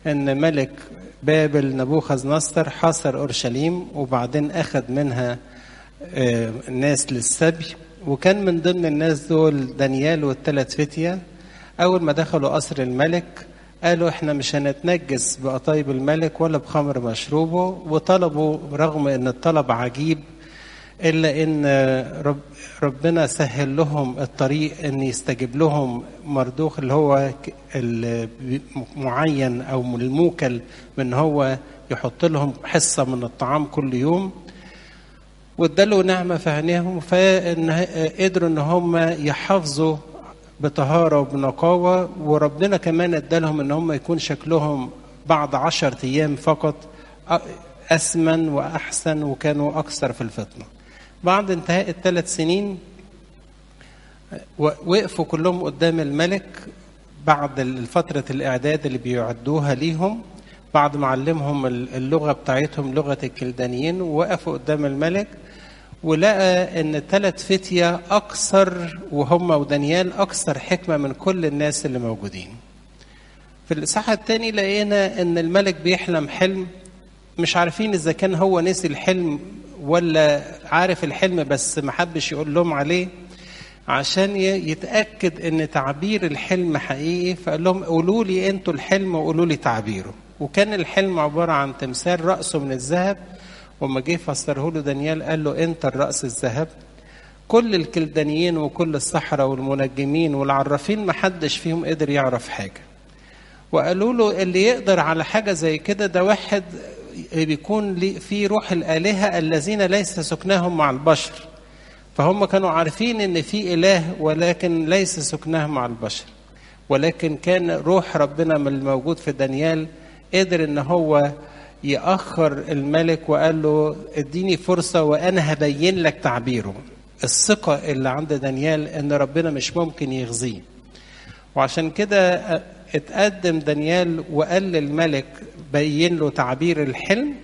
ان ملك بابل نبوخذ نصر حاصر اورشليم وبعدين اخذ منها الناس للسبي وكان من ضمن الناس دول دانيال والثلاث فتية أول ما دخلوا قصر الملك قالوا احنا مش هنتنجس بقطايب الملك ولا بخمر مشروبه وطلبوا رغم ان الطلب عجيب الا ان رب ربنا سهل لهم الطريق ان يستجيب لهم مردوخ اللي هو معين او الموكل من هو يحط لهم حصه من الطعام كل يوم واداله نعمه في عينيهم فقدروا ان هم يحافظوا بطهاره وبنقاوه وربنا كمان ادالهم ان هم يكون شكلهم بعد عشر ايام فقط اسمن واحسن وكانوا اكثر في الفطنه. بعد انتهاء الثلاث سنين وقفوا كلهم قدام الملك بعد فترة الإعداد اللي بيعدوها ليهم بعد ما علمهم اللغة بتاعتهم لغة الكلدانيين ووقفوا قدام الملك ولقى ان الثلاث فتية اكثر وهم ودانيال اكثر حكمة من كل الناس اللي موجودين في الاصحاح الثاني لقينا ان الملك بيحلم حلم مش عارفين اذا كان هو نسي الحلم ولا عارف الحلم بس ما حبش يقول لهم عليه عشان يتاكد ان تعبير الحلم حقيقي فقال لهم قولوا لي انتوا الحلم وقولوا لي تعبيره وكان الحلم عباره عن تمثال راسه من الذهب وما جه فسره له دانيال قال له انت الراس الذهب كل الكلدانيين وكل السحرة والمنجمين والعرافين ما حدش فيهم قدر يعرف حاجة وقالوا له اللي يقدر على حاجة زي كده ده واحد بيكون في روح الآلهة الذين ليس سكناهم مع البشر فهم كانوا عارفين ان في اله ولكن ليس سكناه مع البشر ولكن كان روح ربنا من الموجود في دانيال قدر ان هو يأخر الملك وقال له اديني فرصة وأنا هبين لك تعبيره الثقة اللي عند دانيال إن ربنا مش ممكن يغزيه وعشان كده اتقدم دانيال وقال للملك بين له تعبير الحلم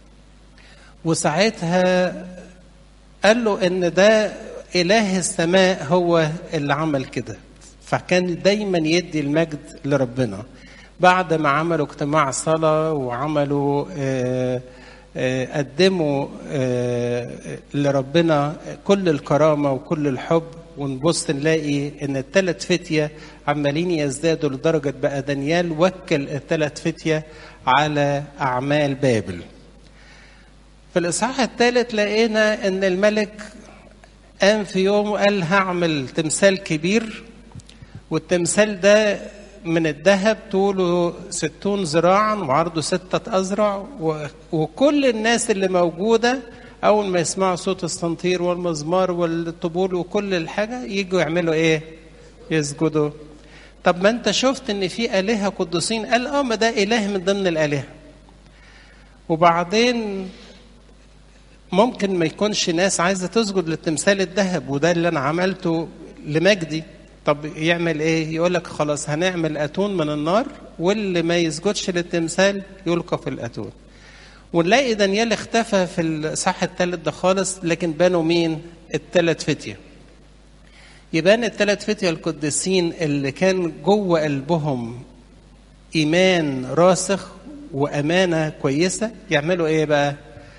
وساعتها قال له ان ده اله السماء هو اللي عمل كده فكان دايما يدي المجد لربنا بعد ما عملوا اجتماع صلاة وعملوا آآ آآ قدموا آآ لربنا كل الكرامة وكل الحب ونبص نلاقي ان الثلاث فتية عمالين يزدادوا لدرجة بقى دانيال وكل الثلاث فتية على أعمال بابل في الإصحاح الثالث لقينا ان الملك قام في يوم وقال هعمل تمثال كبير والتمثال ده من الذهب طوله ستون ذراعا وعرضه ستة أذرع وكل الناس اللي موجودة أول ما يسمعوا صوت الصنطير والمزمار والطبول وكل الحاجة يجوا يعملوا إيه؟ يسجدوا طب ما أنت شفت إن في آلهة قدوسين قال آه ما ده إله من ضمن الآلهة وبعدين ممكن ما يكونش ناس عايزة تسجد للتمثال الذهب وده اللي أنا عملته لمجدي طب يعمل ايه يقول لك خلاص هنعمل اتون من النار واللي ما يسجدش للتمثال يلقى في الاتون ونلاقي دانيال اختفى في الصح الثالث ده خالص لكن بانوا مين الثلاث فتيه يبان الثلاث فتيه القديسين اللي كان جوه قلبهم ايمان راسخ وامانه كويسه يعملوا ايه بقى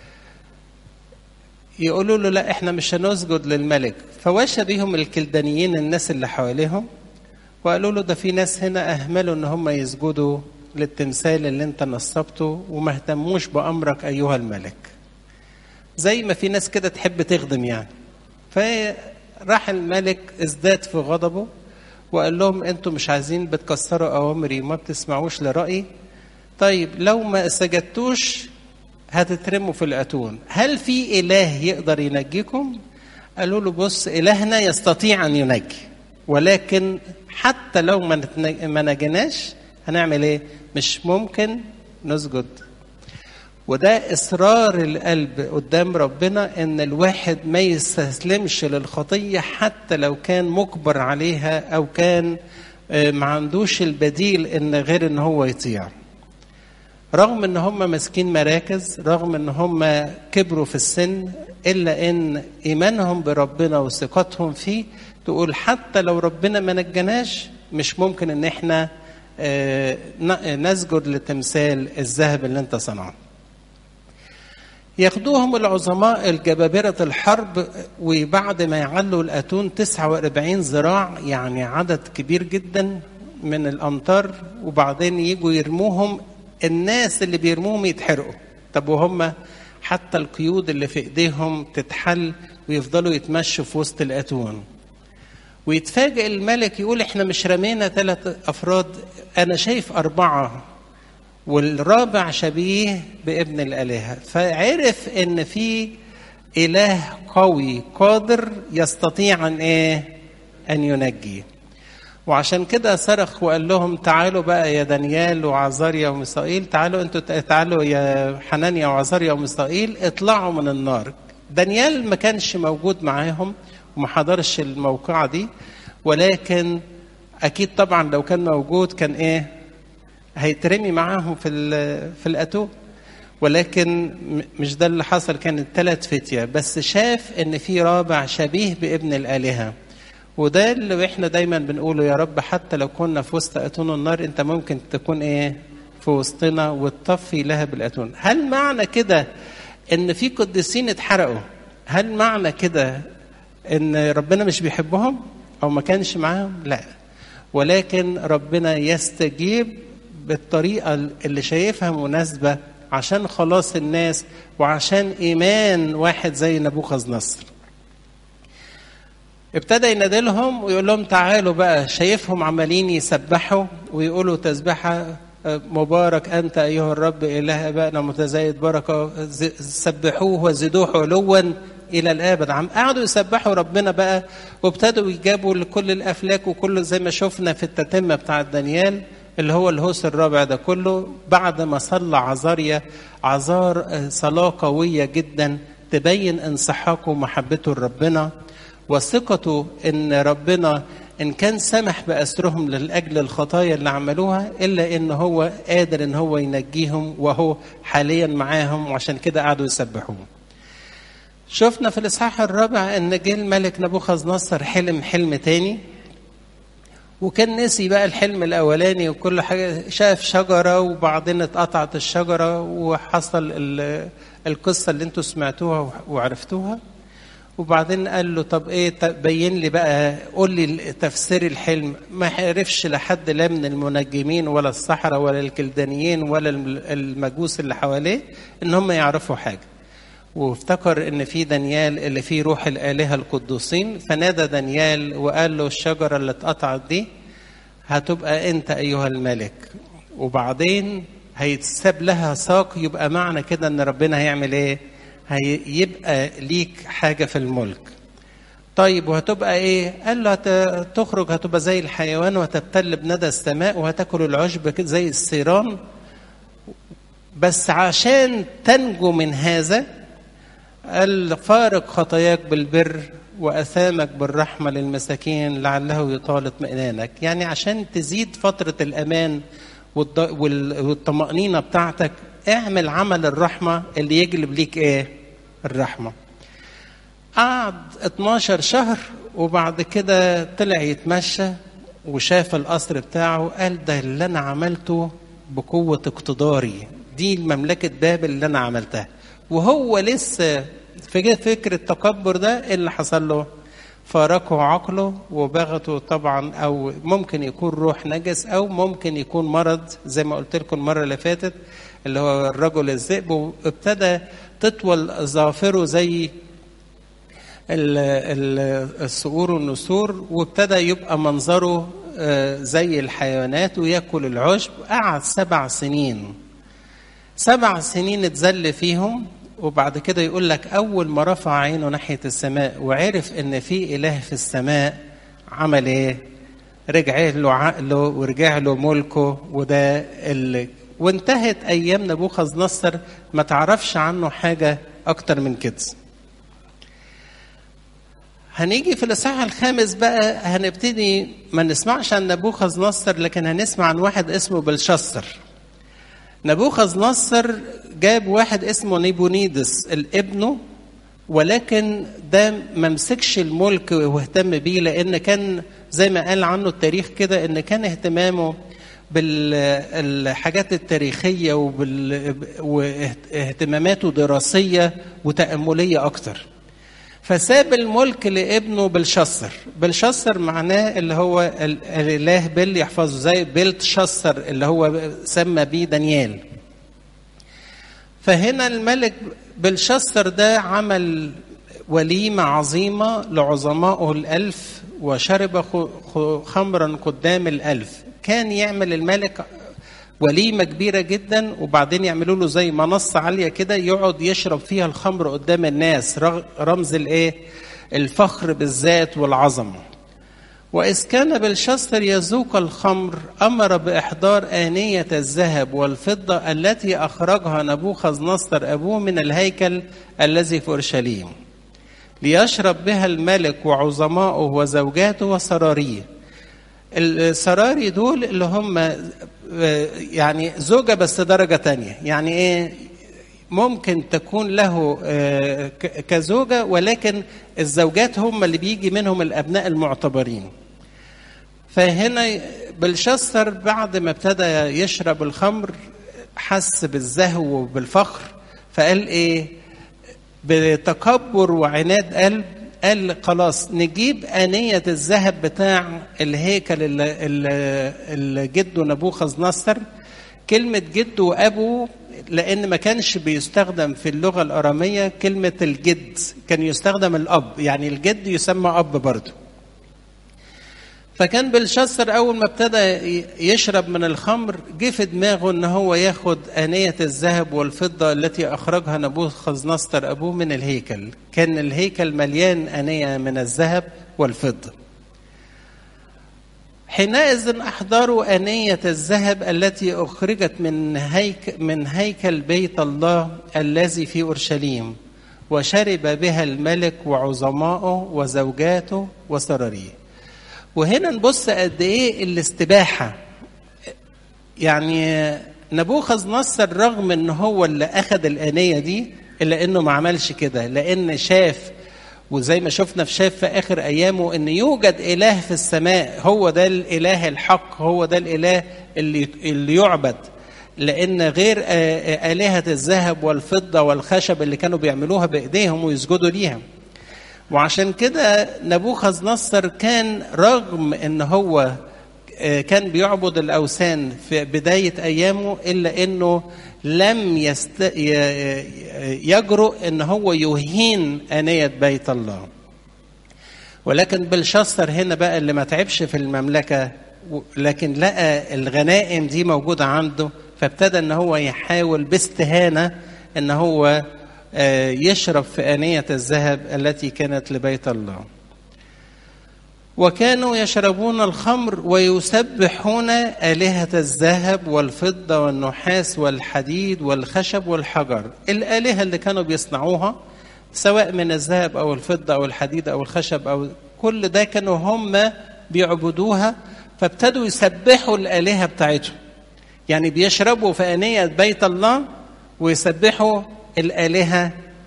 يقولوا له لا احنا مش هنسجد للملك فواشى بيهم الكلدانيين الناس اللي حواليهم وقالوا له ده في ناس هنا اهملوا ان هم يسجدوا للتمثال اللي انت نصبته وما اهتموش بامرك ايها الملك زي ما في ناس كده تحب تخدم يعني فراح الملك ازداد في غضبه وقال لهم انتوا مش عايزين بتكسروا اوامري وما بتسمعوش لرايي طيب لو ما سجدتوش هتترموا في الاتون هل في اله يقدر ينجيكم قالوا له بص الهنا يستطيع ان ينجي ولكن حتى لو ما نجيناش هنعمل ايه مش ممكن نسجد وده اصرار القلب قدام ربنا ان الواحد ما يستسلمش للخطيه حتى لو كان مجبر عليها او كان ما عندوش البديل ان غير ان هو يطيع رغم ان هم ماسكين مراكز رغم ان هم كبروا في السن الا ان ايمانهم بربنا وثقتهم فيه تقول حتى لو ربنا ما نجناش مش ممكن ان احنا آه، ن- نسجد لتمثال الذهب اللي انت صنعه ياخدوهم العظماء الجبابرة الحرب وبعد ما يعلوا الأتون 49 ذراع يعني عدد كبير جدا من الأمطار وبعدين يجوا يرموهم الناس اللي بيرموهم يتحرقوا طب وهم حتى القيود اللي في ايديهم تتحل ويفضلوا يتمشوا في وسط الأتون ويتفاجئ الملك يقول احنا مش رمينا ثلاث افراد انا شايف اربعه والرابع شبيه بابن الالهه فعرف ان في اله قوي قادر يستطيع ان ايه ان ينجي وعشان كده صرخ وقال لهم تعالوا بقى يا دانيال وعزاريا وميسائيل تعالوا انتوا تعالوا يا حنانيا وعزاريا وميسائيل اطلعوا من النار دانيال ما كانش موجود معاهم وما حضرش الموقعة دي ولكن اكيد طبعا لو كان موجود كان ايه هيترمي معاهم في ال- في الاتون ولكن م- مش ده اللي حصل كانت ثلاث فتية بس شاف ان في رابع شبيه بابن الالهه وده اللي احنا دايما بنقوله يا رب حتى لو كنا في وسط اتون النار انت ممكن تكون ايه في وسطنا وتطفي لهب الاتون هل معنى كده ان في قديسين اتحرقوا هل معنى كده ان ربنا مش بيحبهم او ما كانش معاهم لا ولكن ربنا يستجيب بالطريقه اللي شايفها مناسبه عشان خلاص الناس وعشان ايمان واحد زي نبوخذ نصر ابتدى ينادلهم ويقول لهم تعالوا بقى شايفهم عمالين يسبحوا ويقولوا تسبحة آه، مبارك أنت أيها الرب إله أبائنا متزايد بركة ز- سبحوه وزدوه علوا إلى الآبد عم قعدوا يسبحوا ربنا بقى وابتدوا يجابوا لكل الأفلاك وكل زي ما شفنا في التتمة بتاع دانيال اللي هو الهوس الرابع ده كله بعد ما صلى عزاريا عزار آه، صلاة قوية جدا تبين انسحاقه ومحبته لربنا وثقته ان ربنا ان كان سمح باسرهم لاجل الخطايا اللي عملوها الا ان هو قادر ان هو ينجيهم وهو حاليا معاهم وعشان كده قعدوا يسبحوه. شفنا في الاصحاح الرابع ان جه الملك نبوخذ نصر حلم حلم تاني وكان نسي بقى الحلم الاولاني وكل حاجه شاف شجره وبعدين اتقطعت الشجره وحصل ال- القصه اللي انتوا سمعتوها وعرفتوها وبعدين قال له طب ايه ت- بين لي بقى قول لي تفسير الحلم ما عرفش لحد لا من المنجمين ولا السحرة ولا الكلدانيين ولا الم- المجوس اللي حواليه ان هم يعرفوا حاجه وافتكر ان في دانيال اللي فيه روح الالهه القدوسين فنادى دانيال وقال له الشجره اللي اتقطعت دي هتبقى انت ايها الملك وبعدين هيتساب لها ساق يبقى معنى كده ان ربنا هيعمل ايه هيبقى ليك حاجه في الملك طيب وهتبقى ايه قال له هتخرج هتبقى زي الحيوان وهتبتل بندى السماء وهتاكل العشب كده زي السيران بس عشان تنجو من هذا قال فارق خطاياك بالبر واثامك بالرحمه للمساكين لعله يطال اطمئنانك يعني عشان تزيد فتره الامان والض- وال- والطمانينه بتاعتك اعمل عمل الرحمه اللي يجلب ليك ايه الرحمه قعد 12 شهر وبعد كده طلع يتمشى وشاف القصر بتاعه قال ده اللي انا عملته بقوه اقتداري دي مملكه بابل اللي انا عملتها وهو لسه في فكر التكبر ده اللي حصل له فارقه عقله وبغته طبعا او ممكن يكون روح نجس او ممكن يكون مرض زي ما قلت لكم المره اللي فاتت اللي هو الرجل الذئب وابتدى تطول ظافره زي ال- ال- الصقور والنسور وابتدى يبقى منظره آه، زي الحيوانات وياكل العشب قعد سبع سنين سبع سنين اتذل فيهم وبعد كده يقول لك اول ما رفع عينه ناحيه السماء وعرف ان في اله في السماء عمل ايه رجع له عقله ورجع له ملكه وده اللي وانتهت ايام نبوخذ نصر ما تعرفش عنه حاجه اكتر من كده هنيجي في الاصحاح الخامس بقى هنبتدي ما نسمعش عن نبوخذ نصر لكن هنسمع عن واحد اسمه بلشسر نبوخذ نصر جاب واحد اسمه نيبونيدس الابنه ولكن ده ما مسكش الملك واهتم بيه لان كان زي ما قال عنه التاريخ كده ان كان اهتمامه بالحاجات التاريخية وبال... واهتماماته دراسية وتأملية أكتر فساب الملك لابنه بلشسر بلشسر معناه اللي هو الإله بل يحفظه زي بلتشسر اللي هو سمى بيه دانيال فهنا الملك بلشسر ده عمل وليمة عظيمة لعظمائه الألف وشرب خمرا قدام الألف كان يعمل الملك وليمة كبيرة جدا وبعدين يعملوا له زي منصة عالية كده يقعد يشرب فيها الخمر قدام الناس رمز الايه الفخر بالذات والعظمة وإذ كان بلشستر يذوق الخمر أمر بإحضار آنية الذهب والفضة التي أخرجها نبوخذ نصر أبوه من الهيكل الذي في أورشليم ليشرب بها الملك وعظماؤه وزوجاته وسراريه السراري دول اللي هم يعني زوجة بس درجة تانية يعني ايه ممكن تكون له كزوجة ولكن الزوجات هم اللي بيجي منهم الأبناء المعتبرين فهنا بلشستر بعد ما ابتدى يشرب الخمر حس بالزهو وبالفخر فقال ايه بتكبر وعناد قلب قال خلاص نجيب آنية الذهب بتاع الهيكل اللي, اللي جده نبوخذ نصر كلمة جده وأبوه لأن ما كانش بيستخدم في اللغة الأرامية كلمة الجد كان يستخدم الأب يعني الجد يسمى أب برضه فكان بلشسر أول ما ابتدى يشرب من الخمر جه في دماغه إن هو ياخد آنية الذهب والفضة التي أخرجها نبوخذ نصر أبوه من الهيكل كان الهيكل مليان آنية من الذهب والفضة حينئذ أحضروا آنية الذهب التي أخرجت من هيك من هيكل بيت الله الذي في أورشليم وشرب بها الملك وعظماؤه وزوجاته وسراريه وهنا نبص قد ايه الاستباحه يعني نبوخذ نصر رغم ان هو اللي اخذ الانيه دي الا انه ما عملش كده لان شاف وزي ما شفنا في شاف في اخر ايامه ان يوجد اله في السماء هو ده الاله الحق هو ده الاله اللي اللي يعبد لان غير الهه الذهب والفضه والخشب اللي كانوا بيعملوها بايديهم ويسجدوا ليها وعشان كده نبوخذ نصر كان رغم ان هو كان بيعبد الاوثان في بدايه ايامه الا انه لم يست... يجرؤ ان هو يهين انيه بيت الله ولكن بلشستر هنا بقى اللي ما تعبش في المملكه لكن لقى الغنائم دي موجوده عنده فابتدى ان هو يحاول باستهانه ان هو يشرب في آنية الذهب التي كانت لبيت الله وكانوا يشربون الخمر ويسبحون آلهة الذهب والفضة والنحاس والحديد والخشب والحجر الآلهة اللي كانوا بيصنعوها سواء من الذهب أو الفضة أو الحديد أو الخشب أو كل ده كانوا هم بيعبدوها فابتدوا يسبحوا الآلهة بتاعتهم يعني بيشربوا في آنية بيت الله ويسبحوا الآلهة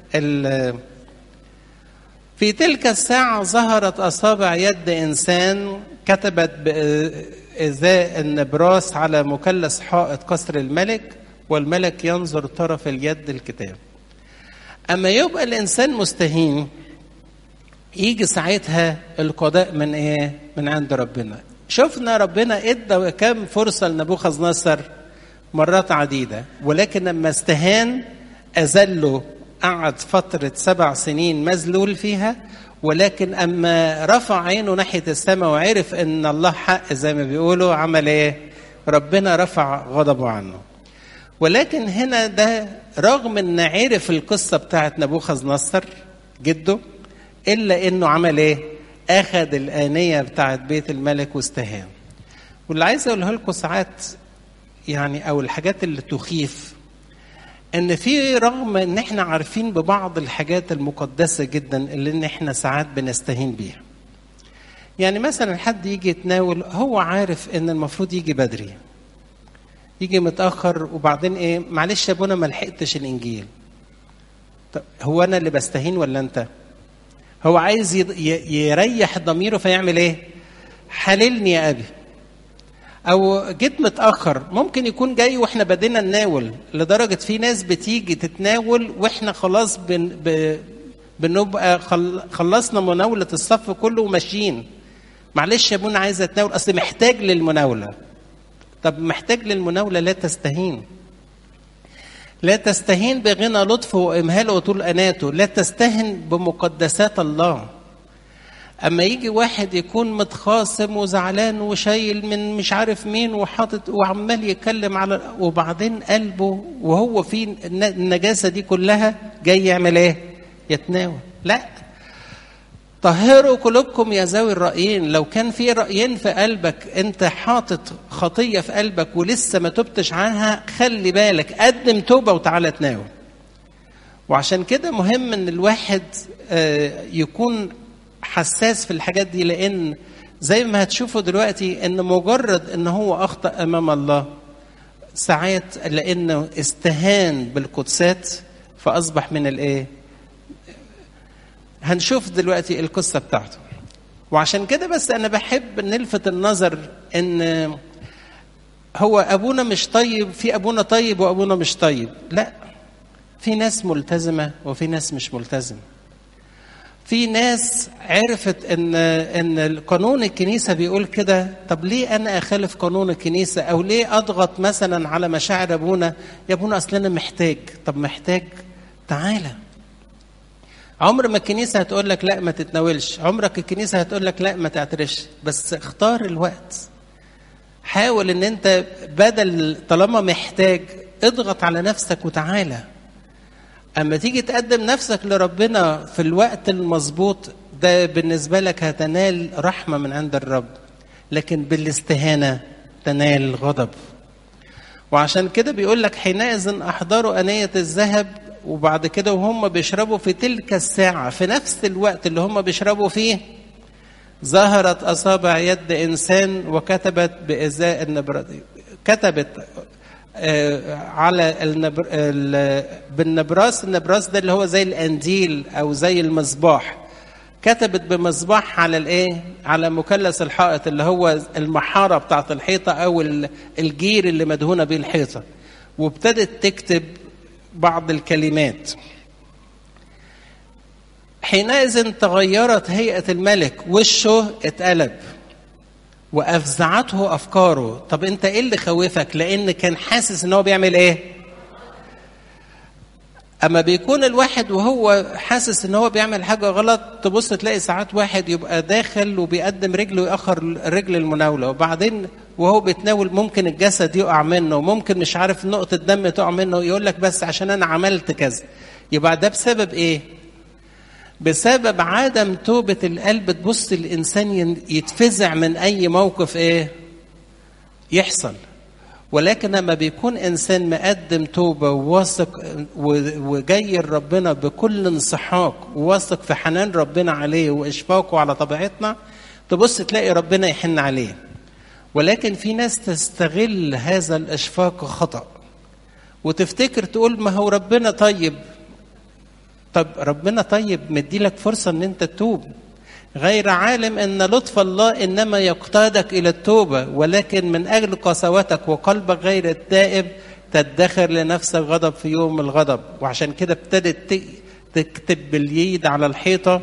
في تلك الساعة ظهرت أصابع يد إنسان كتبت بإزاء النبراس على مثلث حائط قصر الملك والملك ينظر طرف اليد الكتاب أما يبقى الإنسان مستهين يجي ساعتها القضاء من إيه؟ من عند ربنا شفنا ربنا ادى كم فرصة لنبوخذ نصر مرات عديدة ولكن لما استهان أذله قعد فترة سبع سنين مذلول فيها ولكن أما رفع عينه ناحية السماء وعرف أن الله حق زي ما بيقولوا عمل إيه؟ ربنا رفع غضبه عنه ولكن هنا ده رغم أن عرف القصة بتاعت نبوخذ نصر جده إلا أنه عمل إيه؟ أخذ الآنية بتاعت بيت الملك واستهان واللي عايز أقوله لكم ساعات يعني أو الحاجات اللي تخيف ان في رغم ان احنا عارفين ببعض الحاجات المقدسه جدا اللي ان احنا ساعات بنستهين بيها يعني مثلا حد يجي يتناول هو عارف ان المفروض يجي بدري يجي متاخر وبعدين ايه معلش يا ابونا ما لحقتش الانجيل طب هو انا اللي بستهين ولا انت هو عايز يريح ضميره فيعمل ايه حللني يا ابي او جيت متاخر ممكن يكون جاي واحنا بدينا نناول لدرجه في ناس بتيجي تتناول واحنا خلاص بن ب... بنبقى خل... خلصنا مناوله الصف كله وماشيين معلش يا ابونا عايز اتناول اصل محتاج للمناوله طب محتاج للمناوله لا تستهين لا تستهين بغنى لطفه وامهاله وطول اناته لا تستهن بمقدسات الله اما يجي واحد يكون متخاصم وزعلان وشايل من مش عارف مين وحاطط وعمال يتكلم على وبعدين قلبه وهو في النجاسه دي كلها جاي يعمل ايه؟ يتناول لا طهروا قلوبكم يا ذوي الرأيين لو كان في رأيين في قلبك انت حاطط خطية في قلبك ولسه ما تبتش عنها خلي بالك قدم توبة وتعالى تناول وعشان كده مهم ان الواحد يكون حساس في الحاجات دي لان زي ما هتشوفوا دلوقتي ان مجرد ان هو اخطا امام الله ساعات لانه استهان بالقدسات فاصبح من الايه هنشوف دلوقتي القصه بتاعته وعشان كده بس انا بحب نلفت النظر ان هو ابونا مش طيب في ابونا طيب وابونا مش طيب لا في ناس ملتزمه وفي ناس مش ملتزمه في ناس عرفت ان ان قانون الكنيسه بيقول كده طب ليه انا اخالف قانون الكنيسه او ليه اضغط مثلا على مشاعر ابونا يا ابونا اصل انا محتاج طب محتاج تعالى عمر ما الكنيسه هتقول لك لا ما تتناولش عمرك الكنيسه هتقول لك لا ما تعترفش بس اختار الوقت حاول ان انت بدل طالما محتاج اضغط على نفسك وتعالى اما تيجي تقدم نفسك لربنا في الوقت المظبوط ده بالنسبه لك هتنال رحمه من عند الرب لكن بالاستهانه تنال الغضب وعشان كده بيقول لك حينئذ احضروا انيه الذهب وبعد كده وهم بيشربوا في تلك الساعه في نفس الوقت اللي هم بيشربوا فيه ظهرت اصابع يد انسان وكتبت بازاء النبرة كتبت على النبر... بالنبراس النبراس ده اللي هو زي القنديل او زي المصباح كتبت بمصباح على الايه على مثلث الحائط اللي هو المحاره بتاعت الحيطه او الجير اللي مدهونه بيه الحيطه وابتدت تكتب بعض الكلمات حينئذ تغيرت هيئه الملك وشه اتقلب وافزعته افكاره طب انت ايه اللي خوفك لان كان حاسس ان هو بيعمل ايه اما بيكون الواحد وهو حاسس ان هو بيعمل حاجه غلط تبص تلاقي ساعات واحد يبقى داخل وبيقدم رجله ويأخر رجل المناوله وبعدين وهو بيتناول ممكن الجسد يقع منه ممكن مش عارف نقطه دم تقع منه يقول لك بس عشان انا عملت كذا يبقى ده بسبب ايه بسبب عدم توبة القلب تبص الإنسان يتفزع من أي موقف إيه؟ يحصل ولكن لما بيكون إنسان مقدم توبة وواثق وجاي لربنا بكل انسحاق وواثق في حنان ربنا عليه وإشفاقه على طبيعتنا تبص تلاقي ربنا يحن عليه ولكن في ناس تستغل هذا الإشفاق خطأ وتفتكر تقول ما هو ربنا طيب طب ربنا طيب مديلك فرصة ان انت تتوب غير عالم ان لطف الله انما يقتادك الى التوبة ولكن من اجل قساوتك وقلبك غير التائب تدخر لنفسك غضب في يوم الغضب وعشان كده ابتدت تكتب باليد على الحيطة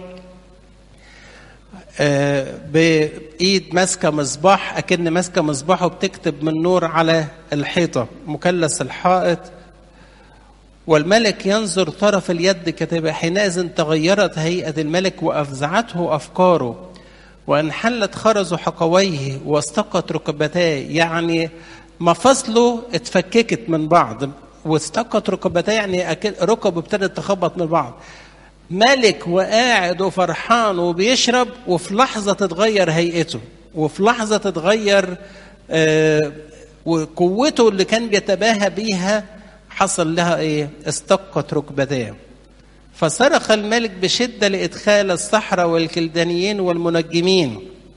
بايد ماسكه مصباح اكن ماسكه مصباح وبتكتب من نور على الحيطه مثلث الحائط والملك ينظر طرف اليد كتابة حينئذ تغيرت هيئة الملك وأفزعته أفكاره وانحلت خرز حقويه واستقت ركبتاه يعني مفاصله اتفككت من بعض واستقت ركبتاه يعني ركبه ابتدت تخبط من بعض ملك وقاعد وفرحان وبيشرب وفي لحظة تتغير هيئته وفي لحظة تتغير آه وقوته اللي كان بيتباهى بيها حصل لها ايه استقت ركبتاه فصرخ الملك بشده لادخال الصحراء والكلدانيين والمنجمين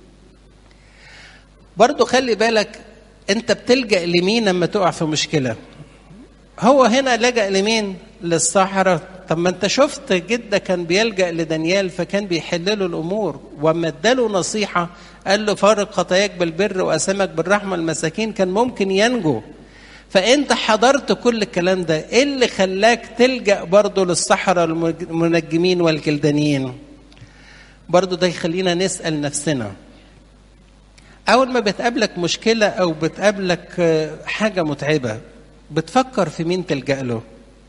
برضو خلي بالك انت بتلجا لمين لما تقع في مشكله هو هنا لجا لمين للصحراء طب ما انت شفت جدة كان بيلجأ لدانيال فكان بيحل له الأمور وما اداله نصيحة قال له فارق خطاياك بالبر وأسامك بالرحمة المساكين كان ممكن ينجو فانت حضرت كل الكلام ده ايه اللي خلاك تلجأ برضه للصحراء المنجمين والكلدانيين برضه ده يخلينا نسأل نفسنا أول ما بتقابلك مشكلة أو بتقابلك حاجة متعبة بتفكر في مين تلجأ له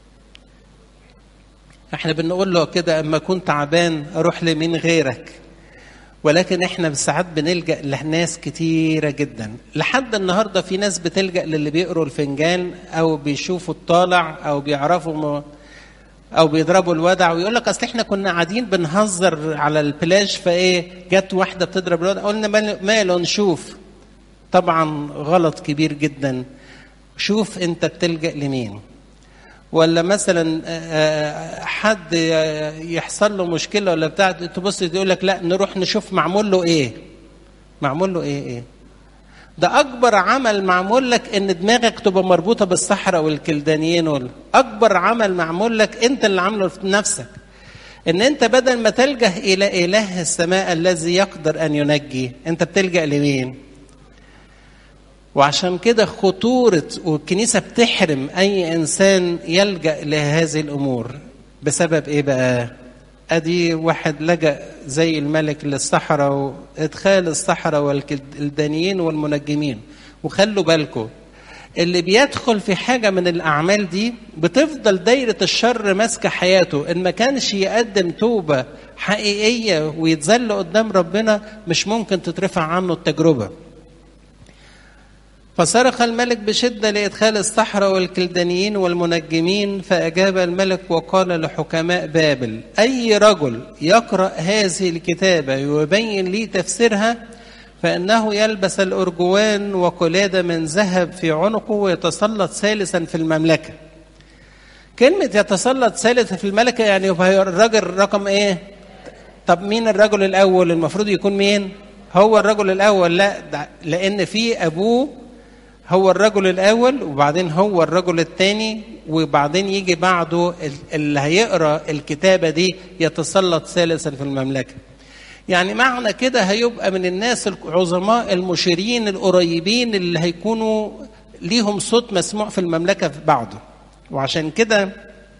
احنا بنقول له كده اما كنت تعبان اروح لمين غيرك ولكن احنا ساعات بنلجا لناس كتيره جدا لحد النهارده في ناس بتلجا للي بيقروا الفنجان او بيشوفوا الطالع او بيعرفوا م... او بيضربوا الودع ويقول لك اصل احنا كنا قاعدين بنهزر على البلاج فايه جت واحده بتضرب الودع قلنا ماله نشوف طبعا غلط كبير جدا شوف انت بتلجا لمين ولا مثلا حد يحصل له مشكله ولا بتاع تبص تقول لك لا نروح نشوف معمول له ايه معمول له ايه ايه ده اكبر عمل معمول لك ان دماغك تبقى مربوطه بالصحراء والكلدانيين وال... اكبر عمل معمول لك انت اللي عامله في نفسك ان انت بدل ما تلجا الى اله السماء الذي يقدر ان ينجي انت بتلجا لمين وعشان كده خطورة والكنيسة بتحرم أي إنسان يلجأ لهذه الأمور بسبب إيه بقى؟ أدي واحد لجأ زي الملك للصحراء وإدخال الصحراء والكلدانيين والمنجمين وخلوا بالكم اللي بيدخل في حاجة من الأعمال دي بتفضل دايرة الشر ماسكة حياته إن ما كانش يقدم توبة حقيقية ويتذل قدام ربنا مش ممكن تترفع عنه التجربة فصرخ الملك بشدة لإدخال الصحراء والكلدانيين والمنجمين فأجاب الملك وقال لحكماء بابل أي رجل يقرأ هذه الكتابة ويبين لي تفسيرها فإنه يلبس الأرجوان وقلادة من ذهب في عنقه ويتسلط ثالثا في المملكة كلمة يتسلط ثالثا في المملكة يعني يبقى الرجل رقم إيه؟ طب مين الرجل الأول؟ المفروض يكون مين؟ هو الرجل الأول لا لأن في أبوه هو الرجل الأول وبعدين هو الرجل الثاني وبعدين يجي بعده اللي هيقرأ الكتابة دي يتسلط ثالثا في المملكة يعني معنى كده هيبقى من الناس العظماء المشيرين القريبين اللي هيكونوا ليهم صوت مسموع في المملكة بعده وعشان كده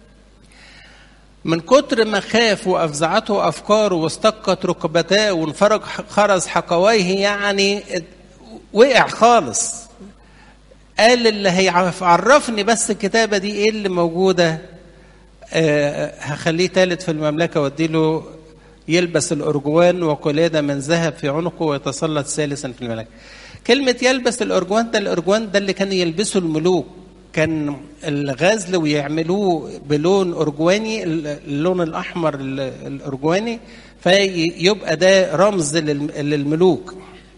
من كتر ما خاف وأفزعته أفكاره واستقت ركبتاه وانفرج خرز حقويه يعني وقع خالص قال اللي هيعرفني بس الكتابة دي ايه اللي موجودة آه هخليه ثالث في المملكة واديله يلبس الأرجوان وقلادة من ذهب في عنقه ويتسلط ثالثا في المملكة كلمة يلبس الأرجوان ده الأرجوان ده اللي كان يلبسه الملوك كان الغزل ويعملوه بلون أرجواني اللون الأحمر الأرجواني فيبقى ده رمز للملوك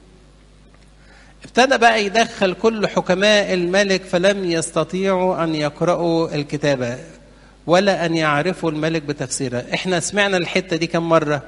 ابتدى بقى يدخل كل حكماء الملك فلم يستطيعوا ان يقرأوا الكتابة ولا ان يعرفوا الملك بتفسيرها احنا سمعنا الحتة دي كم مرة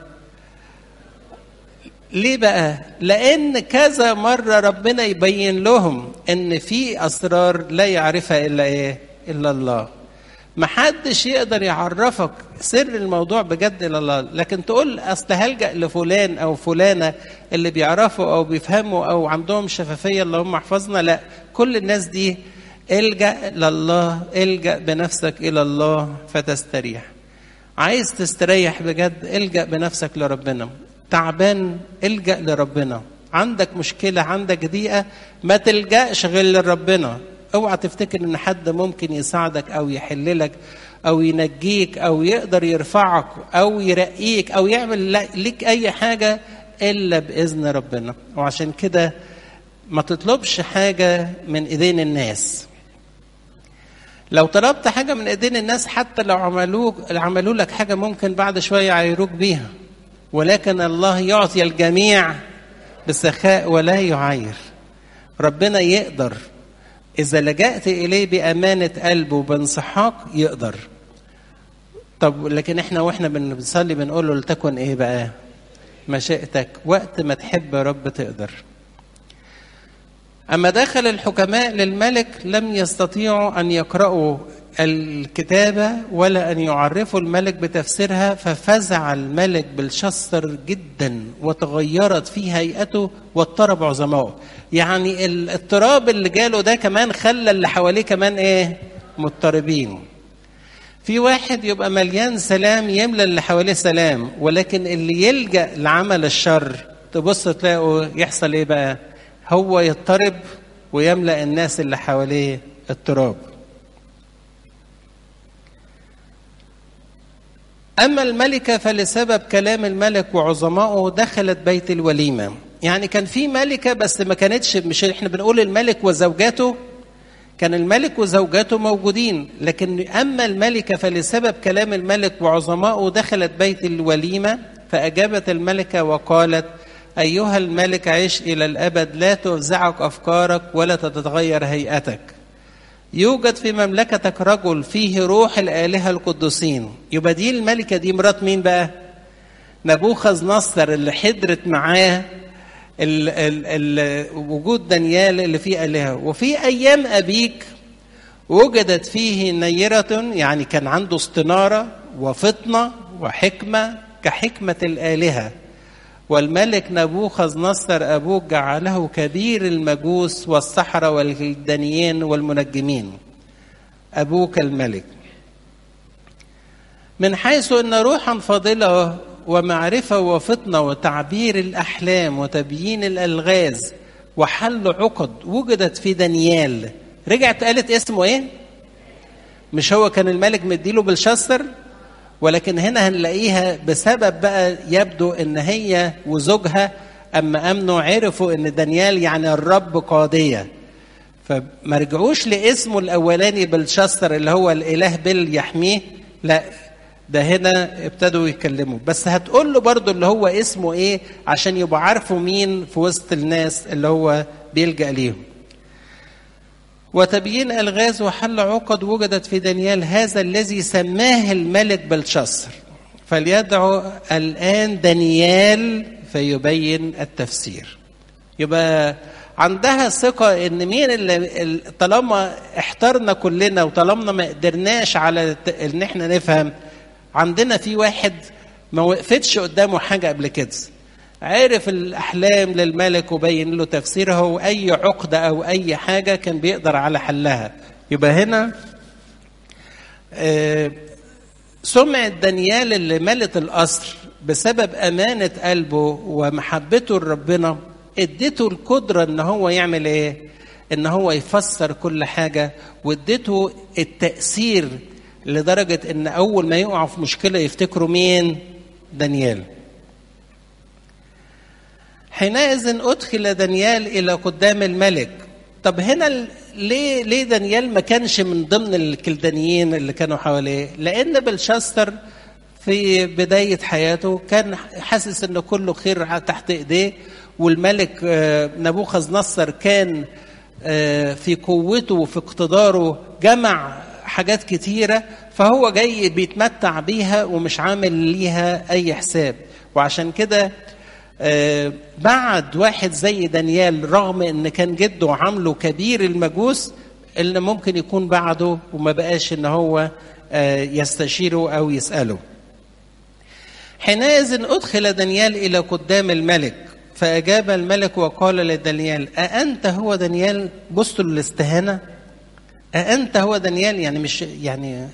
ليه بقى لان كذا مرة ربنا يبين لهم ان في اسرار لا يعرفها الا ايه الا الله محدش يقدر يعرفك سر الموضوع بجد الا الله لكن تقول اصل هلجا لفلان او فلانه اللي بيعرفوا او بيفهموا او عندهم شفافيه اللهم احفظنا لا كل الناس دي الجا لله الجا بنفسك الى الله فتستريح عايز تستريح بجد الجا بنفسك لربنا تعبان الجا لربنا عندك مشكله عندك ضيقه ما تلجاش غير لربنا اوعى تفتكر ان حد ممكن يساعدك او يحللك او ينجيك او يقدر يرفعك او يرقيك او يعمل لك اي حاجه الا باذن ربنا وعشان كده ما تطلبش حاجه من ايدين الناس لو طلبت حاجه من ايدين الناس حتى لو عملوك عملوا لك حاجه ممكن بعد شويه يعيروك بيها ولكن الله يعطي الجميع بسخاء ولا يعاير ربنا يقدر إذا لجأت إليه بأمانة قلب وبانصحاق يقدر طب لكن احنا واحنا بنصلي بنقول له لتكن ايه بقى مشيئتك وقت ما تحب يا رب تقدر أما دخل الحكماء للملك لم يستطيعوا أن يقرأوا الكتابة ولا أن يعرفوا الملك بتفسيرها ففزع الملك بالشستر جدا وتغيرت في هيئته واضطرب عظمائه يعني الاضطراب اللي جاله ده كمان خلى اللي حواليه كمان ايه مضطربين في واحد يبقى مليان سلام يملى اللي حواليه سلام ولكن اللي يلجأ لعمل الشر تبص تلاقوا يحصل ايه بقى هو يضطرب ويملأ الناس اللي حواليه اضطراب أما الملكة فلسبب كلام الملك وعظمائه دخلت بيت الوليمة يعني كان في ملكة بس ما كانتش مش احنا بنقول الملك وزوجاته كان الملك وزوجاته موجودين لكن أما الملكة فلسبب كلام الملك وعظمائه دخلت بيت الوليمة فأجابت الملكة وقالت أيها الملك عش إلى الأبد لا تفزعك أفكارك ولا تتغير هيئتك يوجد في مملكتك رجل فيه روح الآلهة القدسين يبقى دي الملكة دي مرات مين بقى نبوخذ نصر اللي حضرت معاه ال ال ال وجود دانيال اللي فيه آلهة وفي أيام أبيك وجدت فيه نيرة يعني كان عنده استنارة وفطنة وحكمة كحكمة الآلهة والملك نبوخذ نصر أبوك جعله كبير المجوس والسحرة والدانيين والمنجمين أبوك الملك من حيث أن روحا فاضلة ومعرفة وفطنة وتعبير الأحلام وتبيين الألغاز وحل عقد وجدت في دانيال رجعت قالت اسمه ايه مش هو كان الملك مديله بالشستر ولكن هنا هنلاقيها بسبب بقى يبدو ان هي وزوجها اما امنوا عرفوا ان دانيال يعني الرب قاضيه فما رجعوش لاسمه الاولاني بالشستر اللي هو الاله بل يحميه لا ده هنا ابتدوا يتكلموا بس هتقول له برضو اللي هو اسمه ايه عشان يبقوا عارفوا مين في وسط الناس اللي هو بيلجأ ليهم وتبيين الغاز وحل عقد وجدت في دانيال هذا الذي سماه الملك بلشسر فليدعو الان دانيال فيبين التفسير يبقى عندها ثقة إن مين اللي طالما احترنا كلنا وطالما ما قدرناش على إن إحنا نفهم عندنا في واحد ما وقفتش قدامه حاجة قبل كده عرف الأحلام للملك وبين له تفسيرها وأي عقدة أو أي حاجة كان بيقدر على حلها يبقى هنا آه سمعة دانيال اللي ملت القصر بسبب أمانة قلبه ومحبته لربنا اديته القدرة ان هو يعمل ايه ان هو يفسر كل حاجة واديته التأثير لدرجة ان اول ما يقعوا في مشكلة يفتكروا مين دانيال حينئذ ادخل دانيال الى قدام الملك طب هنا ليه ليه دانيال ما كانش من ضمن الكلدانيين اللي كانوا حواليه لان بلشاستر في بداية حياته كان حاسس ان كله خير تحت ايديه والملك نبوخذ نصر كان في قوته وفي اقتداره جمع حاجات كتيرة فهو جاي بيتمتع بيها ومش عامل ليها أي حساب وعشان كده بعد واحد زي دانيال رغم ان كان جده عامله كبير المجوس اللي ممكن يكون بعده وما بقاش ان هو يستشيره او يسأله حينئذ أدخل دانيال إلى قدام الملك فأجاب الملك وقال لدانيال أأنت هو دانيال بصوا للاستهانة أأنت هو دانيال يعني مش يعني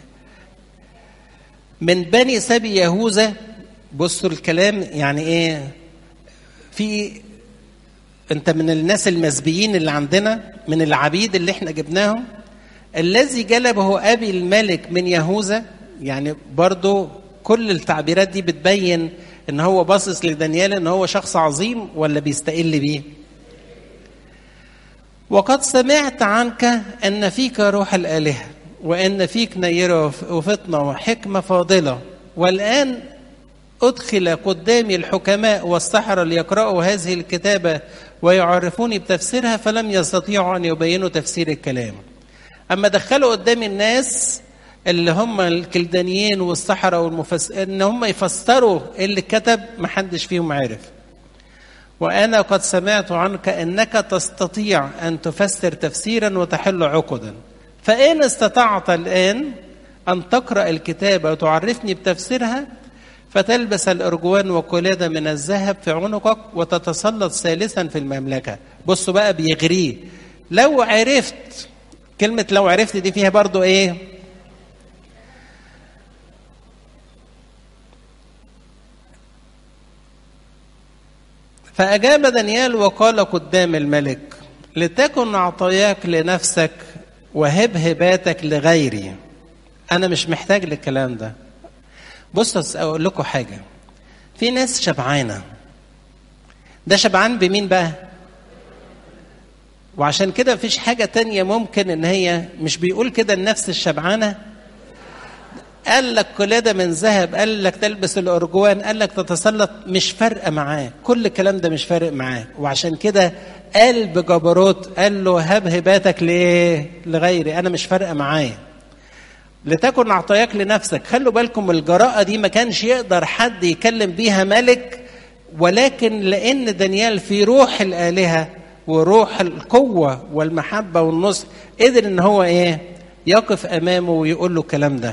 من بني سبي يهوذا بصوا الكلام يعني ايه في انت من الناس المسبيين اللي عندنا من العبيد اللي احنا جبناهم الذي جلبه ابي الملك من يهوذا يعني برضو كل التعبيرات دي بتبين ان هو باصص لدانيال ان هو شخص عظيم ولا بيستقل بيه وقد سمعت عنك ان فيك روح الالهه وان فيك نيره وفطنه وحكمه فاضله والان ادخل قدامي الحكماء والسحره ليقرأوا هذه الكتابه ويعرفوني بتفسيرها فلم يستطيعوا ان يبينوا تفسير الكلام اما دخلوا قدام الناس اللي هم الكلدانيين والسحرة والمفس ان هم يفسروا اللي كتب محدش فيهم عارف وانا قد سمعت عنك انك تستطيع ان تفسر تفسيرا وتحل عقدا فإن استطعت الآن أن تقرأ الكتابة وتعرفني بتفسيرها فتلبس الأرجوان وقلادة من الذهب في عنقك وتتسلط ثالثا في المملكة بصوا بقى بيغريه لو عرفت كلمة لو عرفت دي فيها برضو إيه فأجاب دانيال وقال قدام الملك لتكن عطاياك لنفسك وهب هباتك لغيري أنا مش محتاج للكلام ده بص أقول لكم حاجة في ناس شبعانة ده شبعان بمين بقى وعشان كده مفيش حاجة تانية ممكن ان هي مش بيقول كده النفس الشبعانة قال لك قلادة من ذهب قال لك تلبس الأرجوان قال لك تتسلط مش فارقة معاه كل الكلام ده مش فارق معاه وعشان كده قال بجبروت قال له هب هباتك لإيه لغيري أنا مش فارقة معايا لتكن عطاياك لنفسك خلوا بالكم الجراءة دي ما كانش يقدر حد يكلم بيها ملك ولكن لأن دانيال في روح الآلهة وروح القوة والمحبة والنصر قدر ان هو ايه يقف امامه ويقول له الكلام ده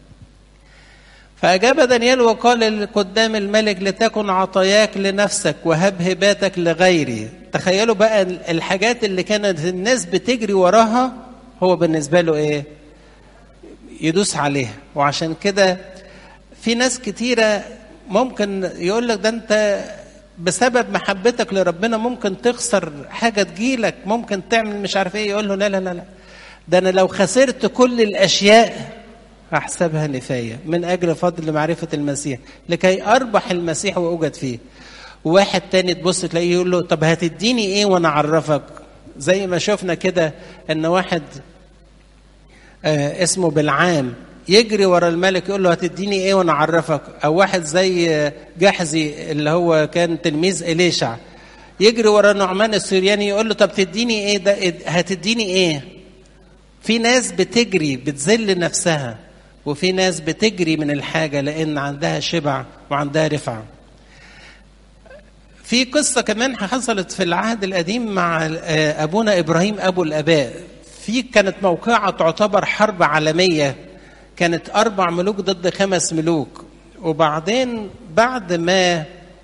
فأجاب دانيال وقال قدام الملك لتكن عطاياك لنفسك وهب هباتك لغيري تخيلوا بقى الحاجات اللي كانت الناس بتجري وراها هو بالنسبة له ايه يدوس عليها وعشان كده في ناس كتيرة ممكن يقول لك ده انت بسبب محبتك لربنا ممكن تخسر حاجة تجيلك ممكن تعمل مش عارف ايه يقول له لا لا لا لا ده انا لو خسرت كل الاشياء احسبها نفاية من اجل فضل معرفة المسيح لكي اربح المسيح واوجد فيه واحد تاني تبص تلاقيه يقول له طب هتديني ايه وانا اعرفك زي ما شفنا كده ان واحد آه اسمه بالعام يجري ورا الملك يقول له هتديني ايه وانا اعرفك او واحد زي جحزي اللي هو كان تلميذ اليشع يجري ورا نعمان السورياني يقول له طب تديني ايه ده هتديني ايه في ناس بتجري بتذل نفسها وفي ناس بتجري من الحاجة لأن عندها شبع وعندها رفعة في قصة كمان حصلت في العهد القديم مع أبونا إبراهيم أبو الآباء في كانت موقعة تعتبر حرب عالمية كانت أربع ملوك ضد خمس ملوك وبعدين بعد ما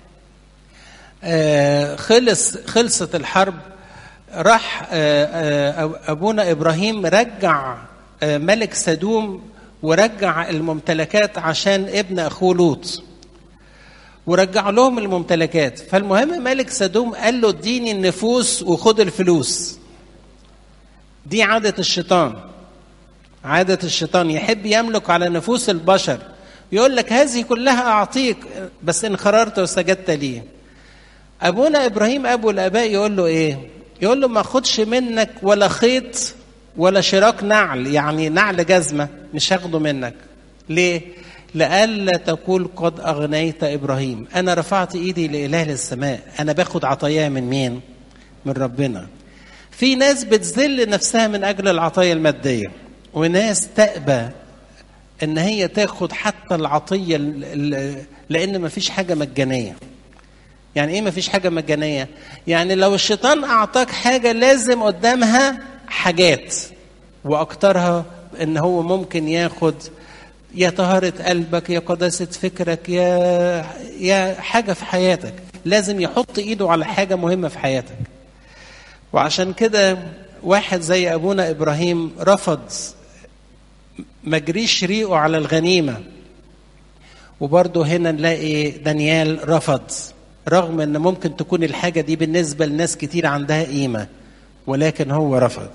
خلص خلصت الحرب راح أبونا إبراهيم رجع ملك سدوم ورجع الممتلكات عشان ابن أخوه لوط ورجع لهم الممتلكات فالمهم ملك سدوم قال له اديني النفوس وخد الفلوس دي عادة الشيطان عادة الشيطان يحب يملك على نفوس البشر يقول لك هذه كلها أعطيك بس إن خررت وسجدت لي أبونا إبراهيم أبو الآباء يقول له إيه يقول له ما أخدش منك ولا خيط ولا شراك نعل يعني نعل جزمة مش هاخده منك ليه لئلا تقول قد أغنيت إبراهيم أنا رفعت إيدي لإله السماء أنا باخد عطاياه من مين من ربنا في ناس بتذل نفسها من أجل العطايا المادية وناس تأبى ان هي تاخد حتى العطيه لان ما فيش حاجه مجانيه يعني ايه ما فيش حاجه مجانيه يعني لو الشيطان اعطاك حاجه لازم قدامها حاجات واكترها ان هو ممكن ياخد يا طهارة قلبك يا قداسة فكرك يا يا حاجة في حياتك لازم يحط ايده على حاجة مهمة في حياتك وعشان كده واحد زي ابونا ابراهيم رفض ما جريش ريقه على الغنيمه وبرضه هنا نلاقي دانيال رفض رغم ان ممكن تكون الحاجه دي بالنسبه لناس كتير عندها قيمه ولكن هو رفض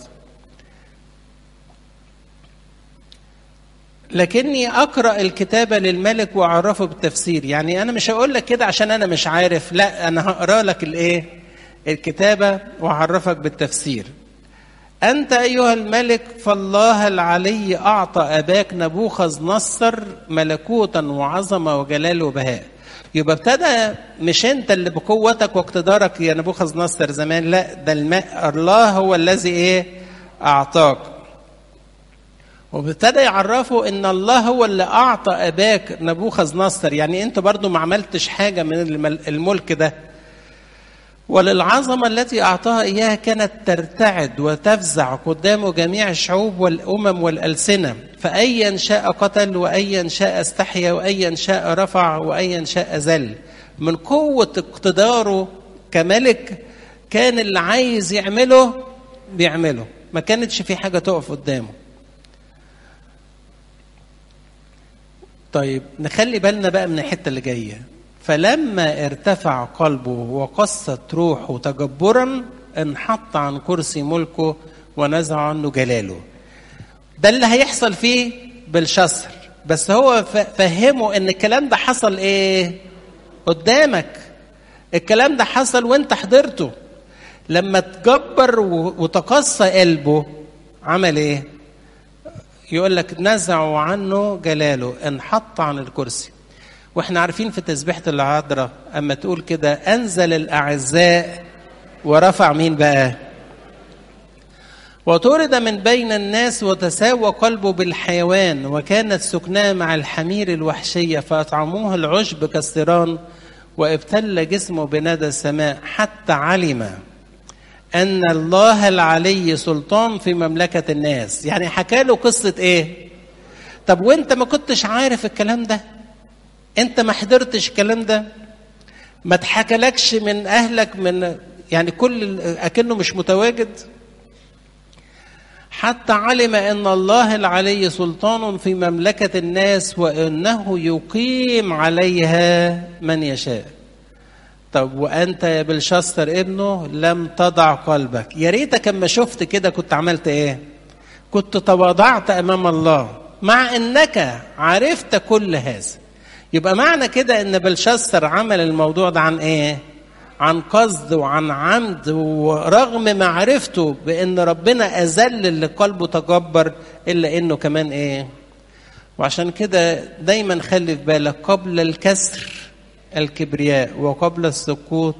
لكني اقرا الكتابه للملك واعرفه بالتفسير يعني انا مش هقول لك كده عشان انا مش عارف لا انا هقرا لك الايه الكتابه واعرفك بالتفسير أنت أيها الملك فالله العلي أعطى أباك نبوخذ نصر ملكوتا وعظمة وجلال وبهاء يبقى ابتدى مش أنت اللي بقوتك واقتدارك يا نبوخذ نصر زمان لا ده الماء الله هو الذي إيه أعطاك وابتدى يعرفوا ان الله هو اللي اعطى اباك نبوخذ نصر يعني انت برضو ما عملتش حاجه من الملك ده وللعظمة التي أعطاها إياها كانت ترتعد وتفزع قدام جميع الشعوب والأمم والألسنة فأيا شاء قتل وأيا شاء استحيا وأيا شاء رفع وأيا شاء ذل من قوة اقتداره كملك كان اللي عايز يعمله بيعمله ما كانتش في حاجة تقف قدامه طيب نخلي بالنا بقى من الحتة اللي جاية فلما ارتفع قلبه وقست روحه تجبرا انحط عن كرسي ملكه ونزع عنه جلاله ده اللي هيحصل فيه بالشصر بس هو فهمه ان الكلام ده حصل ايه قدامك الكلام ده حصل وانت حضرته لما تجبر وتقصى قلبه عمل ايه يقول لك نزعوا عنه جلاله انحط عن الكرسي واحنا عارفين في تسبيحة العذراء اما تقول كده انزل الاعزاء ورفع مين بقى وطرد من بين الناس وتساوى قلبه بالحيوان وكانت سكناه مع الحمير الوحشية فأطعموه العشب كالثيران وابتل جسمه بندى السماء حتى علم أن الله العلي سلطان في مملكة الناس يعني حكى له قصة إيه طب وانت ما كنتش عارف الكلام ده انت ما حضرتش الكلام ده ما اتحكلكش من اهلك من يعني كل اكنه مش متواجد حتى علم ان الله العلي سلطان في مملكه الناس وانه يقيم عليها من يشاء طب وانت يا بلشستر ابنه لم تضع قلبك يا ريتك اما شفت كده كنت عملت ايه كنت تواضعت امام الله مع انك عرفت كل هذا يبقى معنى كده ان بلشستر عمل الموضوع ده عن ايه عن قصد وعن عمد ورغم معرفته بان ربنا اذل اللي قلبه تجبر الا انه كمان ايه وعشان كده دايما خلي في بالك قبل الكسر الكبرياء وقبل السقوط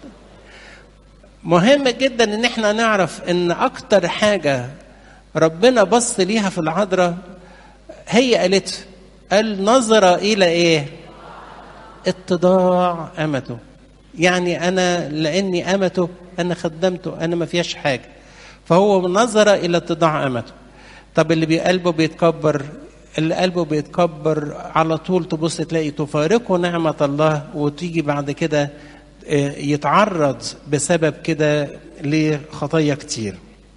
مهم جدا ان احنا نعرف ان اكتر حاجه ربنا بص ليها في العذراء هي قالت قال نظر الى ايه اتضاع امته يعني انا لاني امته انا خدمته انا ما فيهاش حاجه فهو نظر الى اتضاع امته طب اللي بقلبه بيتكبر اللي قلبه بيتكبر على طول تبص تلاقي تفارقه نعمة الله وتيجي بعد كده يتعرض بسبب كده لخطايا كتير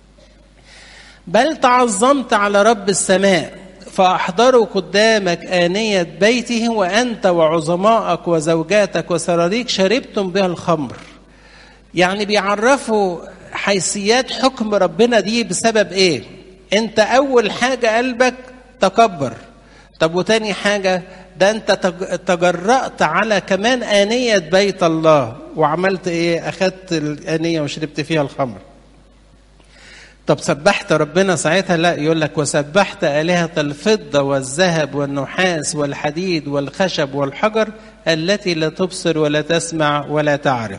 بل تعظمت على رب السماء فأحضروا قدامك آنية بيته وأنت وعظمائك وزوجاتك وسراريك شربتم بها الخمر يعني بيعرفوا حيثيات حكم ربنا دي بسبب ايه انت اول حاجة قلبك تكبر طب وتاني حاجة ده انت تجرأت على كمان آنية بيت الله وعملت ايه اخدت الآنية وشربت فيها الخمر طب سبحت ربنا ساعتها لا يقول لك وسبحت آلهة الفضة والذهب والنحاس والحديد والخشب والحجر التي لا تبصر ولا تسمع ولا تعرف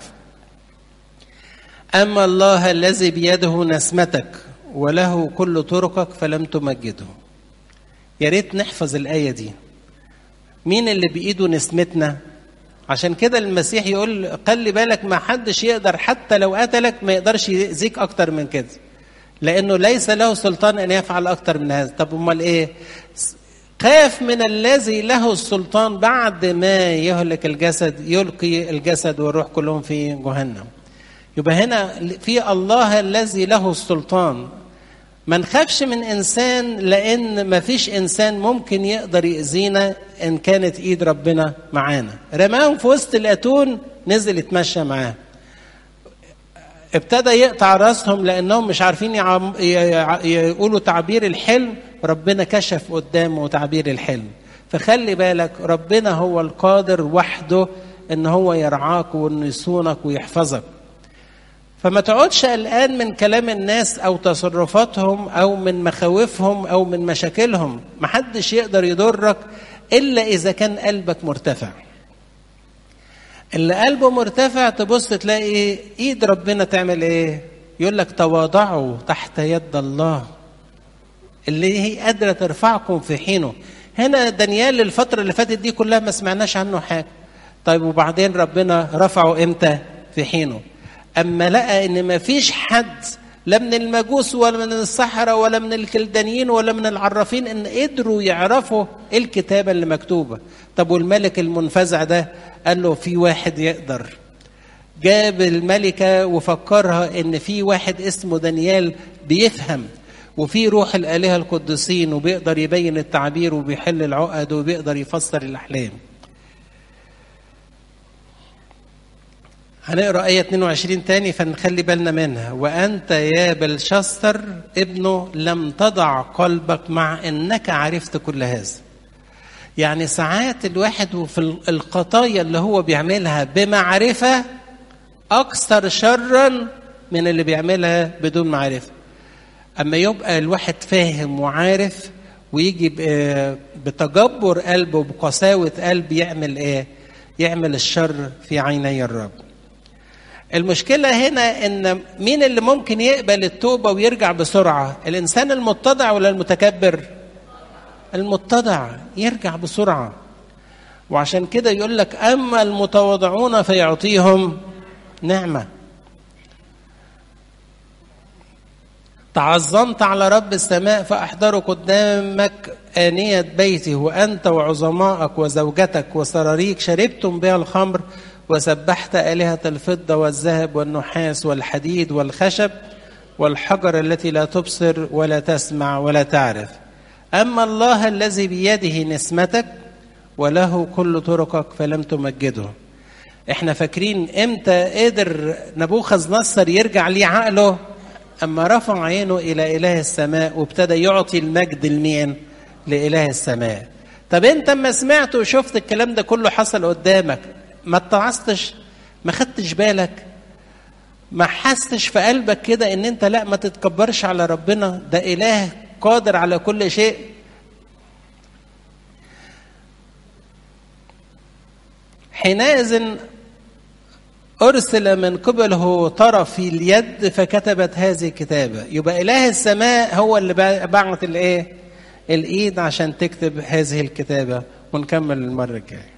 أما الله الذي بيده نسمتك وله كل طرقك فلم تمجده يا ريت نحفظ الآية دي مين اللي بإيده نسمتنا عشان كده المسيح يقول خلي بالك ما حدش يقدر حتى لو قتلك ما يقدرش يأذيك أكتر من كده لأنه ليس له سلطان أن يفعل أكتر من هذا طب أمال إيه خاف من الذي له السلطان بعد ما يهلك الجسد يلقي الجسد والروح كلهم في جهنم يبقى هنا في الله الذي له السلطان ما نخافش من انسان لان ما فيش انسان ممكن يقدر ياذينا ان كانت ايد ربنا معانا رماهم في وسط الاتون نزل يتمشى معاه ابتدى يقطع راسهم لانهم مش عارفين يعم... يقولوا تعبير الحلم ربنا كشف قدامه تعبير الحلم فخلي بالك ربنا هو القادر وحده ان هو يرعاك وانه يصونك ويحفظك فما تقعدش قلقان من كلام الناس او تصرفاتهم او من مخاوفهم او من مشاكلهم محدش يقدر يضرك الا اذا كان قلبك مرتفع اللي قلبه مرتفع تبص تلاقي ايد ربنا تعمل ايه يقول لك تواضعوا تحت يد الله اللي هي قادره ترفعكم في حينه هنا دانيال الفتره اللي فاتت دي كلها ما سمعناش عنه حاجه طيب وبعدين ربنا رفعه امتى في حينه اما لقى ان ما فيش حد لا من المجوس ولا من السحرة ولا من الكلدانيين ولا من العرافين ان قدروا يعرفوا ايه الكتابة اللي مكتوبة طب والملك المنفزع ده قال له في واحد يقدر جاب الملكة وفكرها ان في واحد اسمه دانيال بيفهم وفي روح الآلهة القديسين وبيقدر يبين التعبير وبيحل العقد وبيقدر يفسر الأحلام هنقرا آية 22 تاني فنخلي بالنا منها وأنت يا بلشستر ابنه لم تضع قلبك مع أنك عرفت كل هذا يعني ساعات الواحد في القضايا اللي هو بيعملها بمعرفة أكثر شرا من اللي بيعملها بدون معرفة أما يبقى الواحد فاهم وعارف ويجي بتجبر قلب وبقساوة قلب يعمل إيه؟ يعمل الشر في عيني الرب المشكلة هنا إن مين اللي ممكن يقبل التوبة ويرجع بسرعة؟ الإنسان المتضع ولا المتكبر؟ المتضع يرجع بسرعة وعشان كده يقول لك أما المتواضعون فيعطيهم نعمة تعظمت على رب السماء فأحضر قدامك آنية بيته وأنت وعظمائك وزوجتك وسراريك شربتم بها الخمر وسبحت آلهة الفضة والذهب والنحاس والحديد والخشب والحجر التي لا تبصر ولا تسمع ولا تعرف أما الله الذي بيده نسمتك وله كل طرقك فلم تمجده احنا فاكرين امتى قدر نبوخذ نصر يرجع ليه عقله اما رفع عينه الى اله السماء وابتدى يعطي المجد لمين لاله السماء طب انت اما سمعت وشفت الكلام ده كله حصل قدامك ما اتعظتش ما خدتش بالك ما حستش في قلبك كده ان انت لا ما تتكبرش على ربنا ده اله قادر على كل شيء حينئذ أرسل من قبله طرف اليد فكتبت هذه الكتابة يبقى إله السماء هو اللي بعت الإيه؟ الإيد عشان تكتب هذه الكتابة ونكمل المرة الجاية